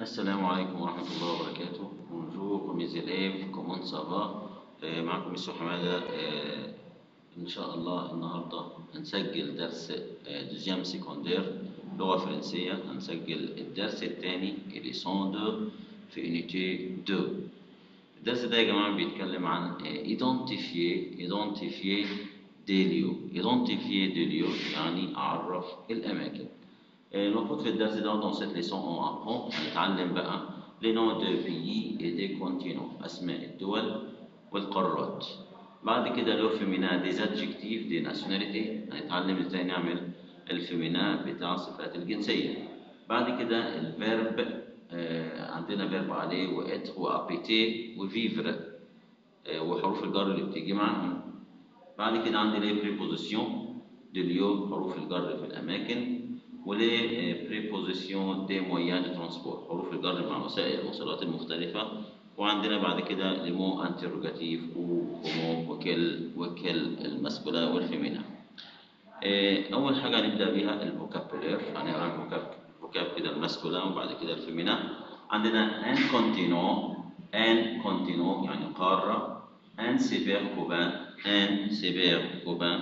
السلام عليكم ورحمة الله وبركاته Bonjour mes élèves comment ça va آه، معكم مستر حمادة آه، إن شاء الله النهاردة هنسجل درس دوزيام سيكوندير لغة فرنسية هنسجل الدرس الثاني ليسون 2 في unité 2 الدرس ده يا جماعة بيتكلم عن identifier identifier des lieux identifier des lieux يعني أعرف الأماكن المفروض في الدرس ده dans cette leçon on apprend هنتعلم بقى les noms de pays et des continents أسماء الدول والقارات بعد كده لو فيمينا des adjectifs des nationalités هنتعلم ازاي نعمل الفيمينا بتاع الصفات الجنسية بعد كده الفيرب آه عندنا فيرب عليه واتر وابيتي وفيفر آه وحروف الجر اللي بتيجي معاهم بعد كده عندي لي بريبوزيسيون دي ليو حروف الجر في الأماكن ولي بريبوزيسيون دي مويان دي ترانسبور حروف الجر مع وسائل المواصلات المختلفة وعندنا بعد كده لي مو انتروجاتيف وكومو وكل وكل المسكولا والفيمينا أول حاجة هنبدأ بيها الفوكابولير هنقرا الفوكاب فوكاب كده المسكولا وبعد كده الفيمينا عندنا ان كونتينو ان كونتينو يعني قارة ان سيبير كوبان ان سيبير كوبان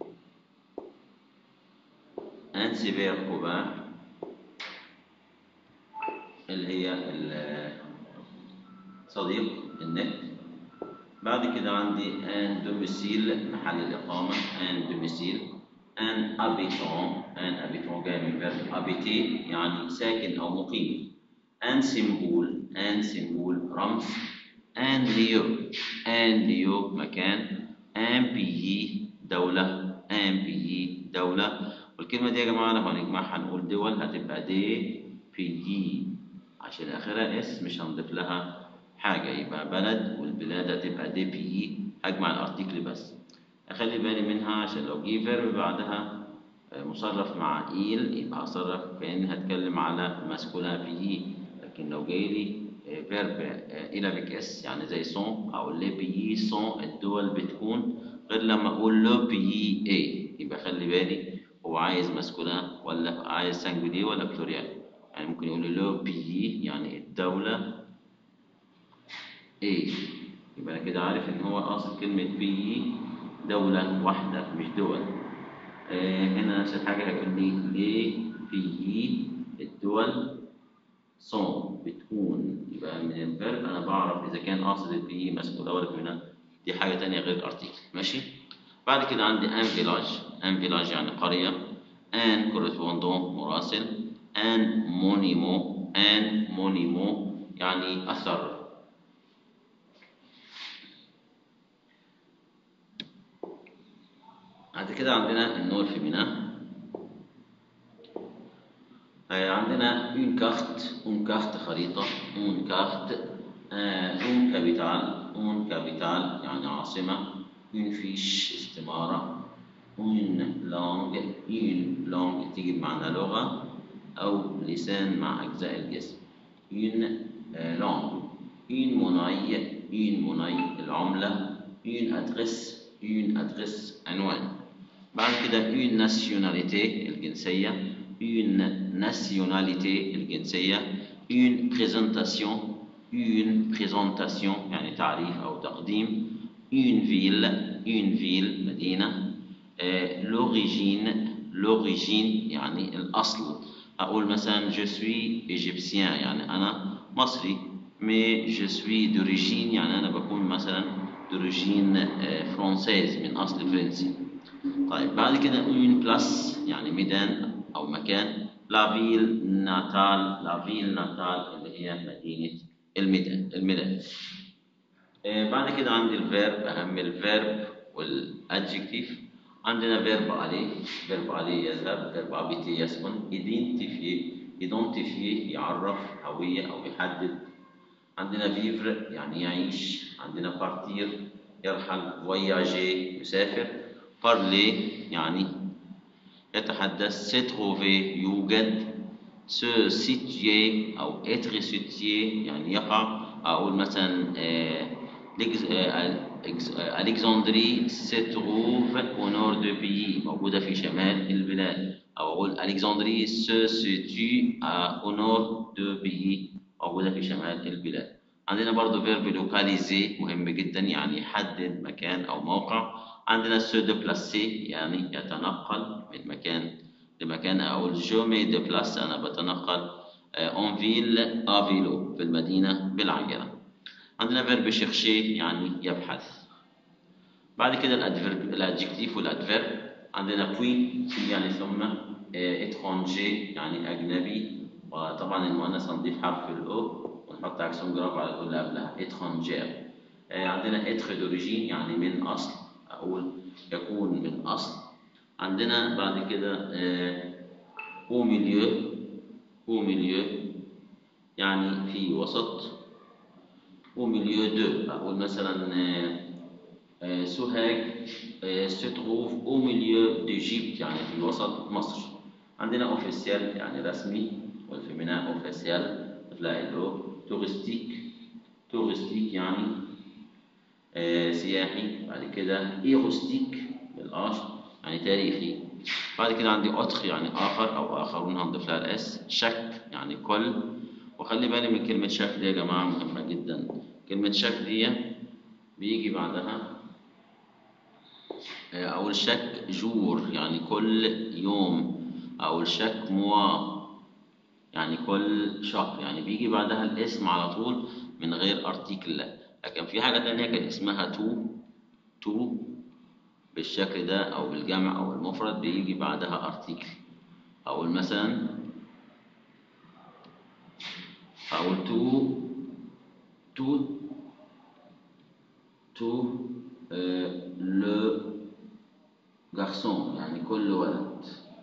ان سيبير كوبان اللي هي صديق النت بعد كده عندي ان دوميسيل محل الإقامة ان دوميسيل ان ابيتون ان ابيتون جاي من فيرب ابيتي يعني ساكن أو مقيم ان سيمبول ان سيمبول رمز ان ليو ان ليو مكان ان بيي دولة ان بيي دولة والكلمة دي يا جماعة لو هنجمعها هنقول دول هتبقى دي بيي عشان آخرها اس مش هنضيف لها حاجة يبقى بلد والبلاد هتبقى دي بيي هجمع الارتيكل بس أخلي بالي منها عشان لو جه فيرب بعدها مصرف مع إيل يبقى هصرف كأني هتكلم على ماسكولا بيي لكن لو جاي لي فيرب إلى بك اس يعني زي سون أو لي بيي سون الدول بتكون غير لما أقول لو بيي اي يبقى خلي بالي هو عايز ماسكولا ولا عايز سانجولي ولا بلوريال يعني ممكن يقول لو بيي يعني الدولة ايه يبقى انا كده عارف ان هو قاصد كلمة بي دولة واحدة مش دول آه هنا نفس الحاجة هيقول لي ليه بي الدول صون بتكون يبقى من الفيرب انا بعرف اذا كان قاصد البي مسؤول ولا فينا دي حاجة تانية غير الارتيكل ماشي بعد كده عندي ان فيلاج ان فيلاج يعني قرية ان كورسبوندون مراسل ان مونيمو ان مونيمو يعني اثر بعد كده عندنا النور فيمينا عندنا une carte une carte خريطة une carte une capitale une capitale يعني عاصمة une fiche استمارة une langue une langue تيجي بمعنى لغة أو لسان مع أجزاء الجسم une langue une monnaie une monnaie العملة une adresse une adresse عنوان بعد كده une nationalité الجنسية une nationalité الجنسية une présentation une présentation يعني تعريف أو تقديم une ville une ville مدينة euh, l'origine l'origine يعني الأصل أقول مثلا je suis égyptien يعني أنا مصري mais je suis d'origine يعني أنا بكون مثلا d'origine فرانسيز من أصل فرنسي طيب بعد كده une place يعني ميدان أو مكان لا فيل ناتال لا فيل ناتال اللي هي مدينة الميدان الميدان آه بعد كده عندي الفيرب أهم الفيرب والأدجكتيف عندنا فيرب عليه فيرب عليه يذهب فيرب أبيتي يسكن identifier identifier يعرف هوية أو يحدد عندنا فيفر يعني يعيش عندنا بارتير يرحل فواياجي يسافر بارلي يعني يتحدث سيتروفي يوجد سو سيتيي أو إتر سيتيي يعني يقع أقول مثلا ألكسندري ستروف أو نور دو بيي موجودة في شمال البلاد أو أقول ألكسندري سو سيتي أو نور دو بيي موجودة في شمال البلاد عندنا برضو فيرب لوكاليزي مهم جدا يعني يحدد مكان أو موقع عندنا سو ديبلاسي يعني يتنقل من مكان لمكان أو جو مي ديبلاس أنا بتنقل اون فيل افيلو في المدينة بالعجلة عندنا فيرب شيرشي يعني يبحث بعد كده الادفيرب الادجكتيف والادفيرب عندنا بوي يعني ثم اترونجي يعني اجنبي وطبعا المؤنث هنضيف حرف الاو ونحط عكسهم جراف على كل قبلها اترونجير عندنا اتر دوريجين يعني من اصل اقول يكون من اصل عندنا بعد كده او ميليو او ميليو يعني في وسط او ميليو دو اقول مثلا سوهاج se trouve au milieu d'Égypte يعني في وسط مصر عندنا اوفيسيال يعني رسمي والفيمينا اوفيسيال تلاقي له تورستيك تورستيك يعني آه سياحي بعد كده ايروستيك بالاش يعني تاريخي بعد كده عندي اوتخ يعني اخر او اخرون هنضيف لها الاس شك يعني كل وخلي بالي من كلمه شك دي يا جماعه مهمه جدا كلمه شك دي بيجي بعدها أول شك جور يعني كل يوم أول شك موا يعني كل شهر يعني بيجي بعدها الاسم على طول من غير ارتيكل لكن في حاجة تانية كان اسمها تو تو بالشكل ده أو بالجمع أو المفرد بيجي بعدها ارتيكل أقول مثلا أقول تو تو تو لو جارسون يعني كل ولد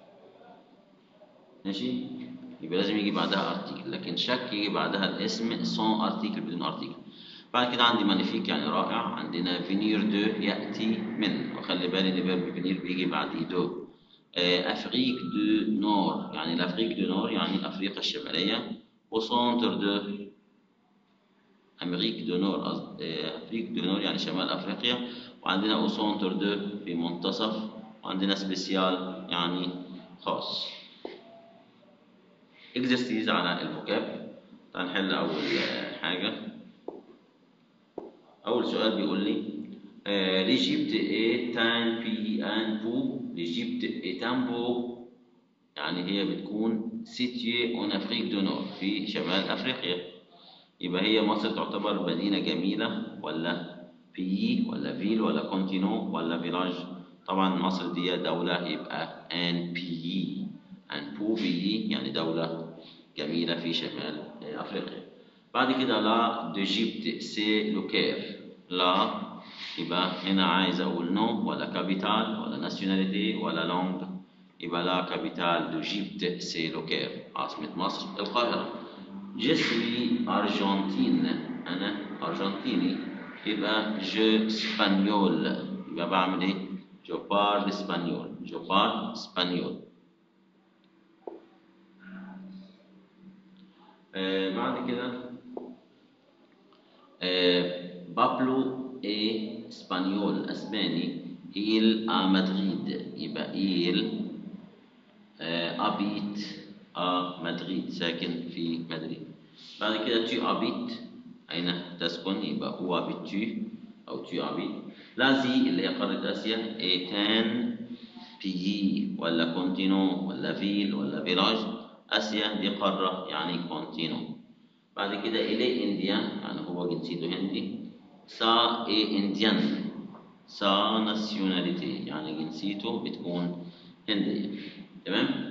ماشي يبقى لازم يجي بعدها ارتيكل لكن شك يجي بعدها الاسم سون ارتيكل بدون ارتيكل بعد كده عندي مانيفيك يعني رائع عندنا فينير دو ياتي من وخلي بالي ان فيرب فينير بيجي بعديه دو افريك دو نور يعني الافريك دو نور يعني افريقيا الشماليه وسونتر دو امريك دو نور افريك دو نور يعني شمال افريقيا وعندنا او سونتر دو في منتصف وعندنا سبيسيال يعني خاص اكزرسيز على الفوكاب تعال نحل اول حاجه اول سؤال بيقول لي ليجيبت est un pays un pot l'Égypte est un pot يعني هي بتكون située en Afrique du Nord في شمال افريقيا يبقى هي مصر تعتبر مدينه جميله ولا بيي ولا فيل ولا كونتينو ولا فيلاج طبعا مصر دي دولة يبقى ان بيي ان بو بيي يعني دولة جميلة في شمال افريقيا بعد كده لا ديجيبت سي لوكير لا يبقى هنا عايز اقول نو ولا كابيتال ولا ناسيوناليتي ولا لونج يبقى لا كابيتال ديجيبت سي لوكير عاصمة مصر القاهرة جسمي أرجنتين أنا أرجنتيني يبقى جو اسبانيول يبقى بعمل ايه جو بار اسبانيول جو بار اسبانيول آه بعد كده آه بابلو اي اسبانيول اسباني إيل ا مدريد يبقى إيل آه ابيت ا مدريد ساكن في مدريد بعد كده tu habites أين تسكن يبقى هو habites أو tu habites لازي اللي هي قارة آسيا إيتان بيي ولا كونتينو ولا فيل ولا فيلاج آسيا دي قارة يعني كونتينو بعد كده إلي إنديان يعني هو جنسيته هندي سا إي إنديان سا ناسيوناليتي يعني جنسيته بتكون هندية تمام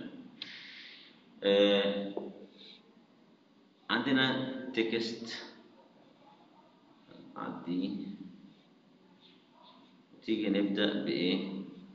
آه عندنا تكست عدي تيجي نبدأ بإيه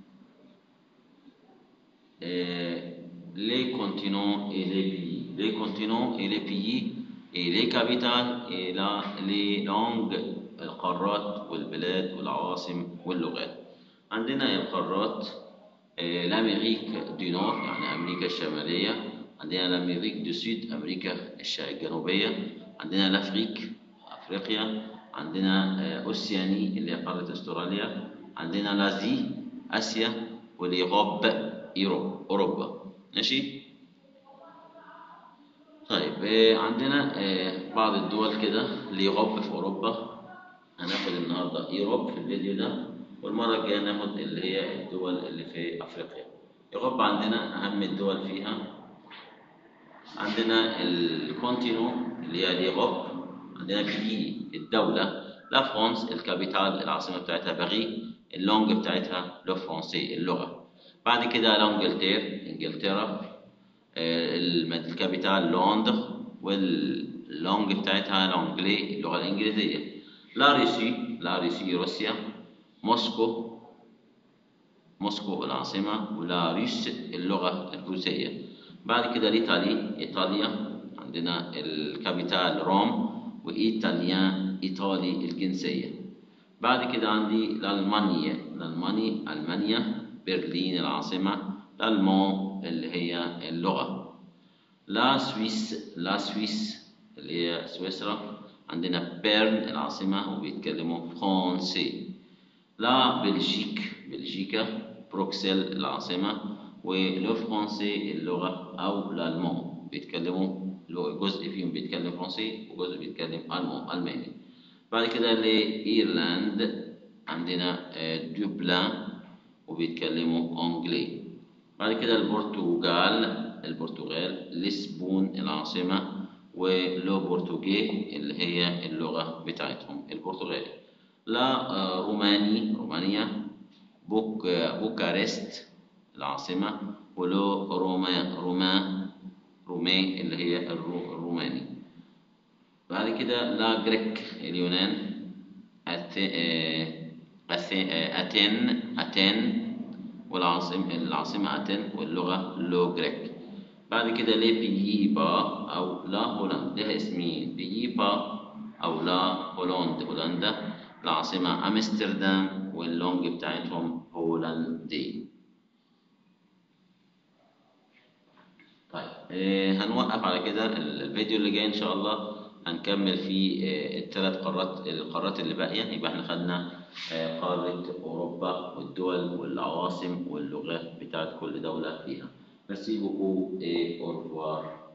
آه les continents et les pays les continents et les pays et les capitales et la, les langues القارات والبلاد والعواصم واللغات عندنا القارات آه الأمريك دي نور يعني أمريكا الشمالية عندنا الأمريك دو سود أمريكا الجنوبية عندنا الأفريك أفريقيا عندنا أوسياني اللي هي قارة أستراليا عندنا لازي آسيا والإيغوب إيروب أوروبا ماشي طيب آه، عندنا آه، بعض الدول كده ليغوب في أوروبا هناخد النهاردة إيروب في الفيديو ده والمرة الجاية ناخد اللي هي الدول اللي في أفريقيا يغوب عندنا أهم الدول فيها عندنا الكونتينو اللي هي ليغوب عندنا بيي الدولة لا فرانس الكابيتال العاصمة بتاعتها باغي اللونج بتاعتها لو فرونسي اللغة بعد كده لانجلتير انجلترا آه، المد- الكابيتال لندن واللونج بتاعتها لانجلي اللغة الإنجليزية لا روسي لا روسي روسيا موسكو موسكو العاصمة ولا روس اللغة الروسية بعد كده الإيطالي إيطاليا عندنا الكابيتال روم وإيطاليان إيطالي الجنسية بعد كده عندي الألمانيا الألماني ألمانيا برلين العاصمة الألمان اللي هي اللغة لا سويس لا سويس اللي هي سويسرا عندنا بيرن العاصمة وبيتكلموا فرنسي لا بلجيك بلجيكا بروكسل العاصمة ولو فرنسي اللغة أو الألمان بيتكلموا لو- جزء فيهم بيتكلم فرنسي وجزء بيتكلم ألمان ألماني بعد كده لإيرلاند عندنا آه، دوبلان وبيتكلموا أنجلي بعد كده البرتغال البرتغال لشبون العاصمة ولو برتغي اللي هي اللغة بتاعتهم البرتغالي لا آه، روماني رومانيا بوك آه، بوكارست العاصمة ولو روما روما رومي اللي هي الرو- الروماني بعد كده لا جريك اليونان أت- آه، أث- آه، أتين أتين والعاصمة العاصمة أتن واللغة لو جريك بعد كده لي بييبا أو لا هولندا لها اسمين بييبا أو لا هولند هولندا العاصمة أمستردام واللونج بتاعتهم هولندي طيب آه، هنوقف على كده ال- الفيديو اللي جاي ان شاء الله هنكمل في آه، الثلاث قارات القارات اللي باقيه يبقى احنا خدنا آه، قاره اوروبا والدول والعواصم واللغات بتاعت كل دوله فيها ميرسي بوكو اي اورفوار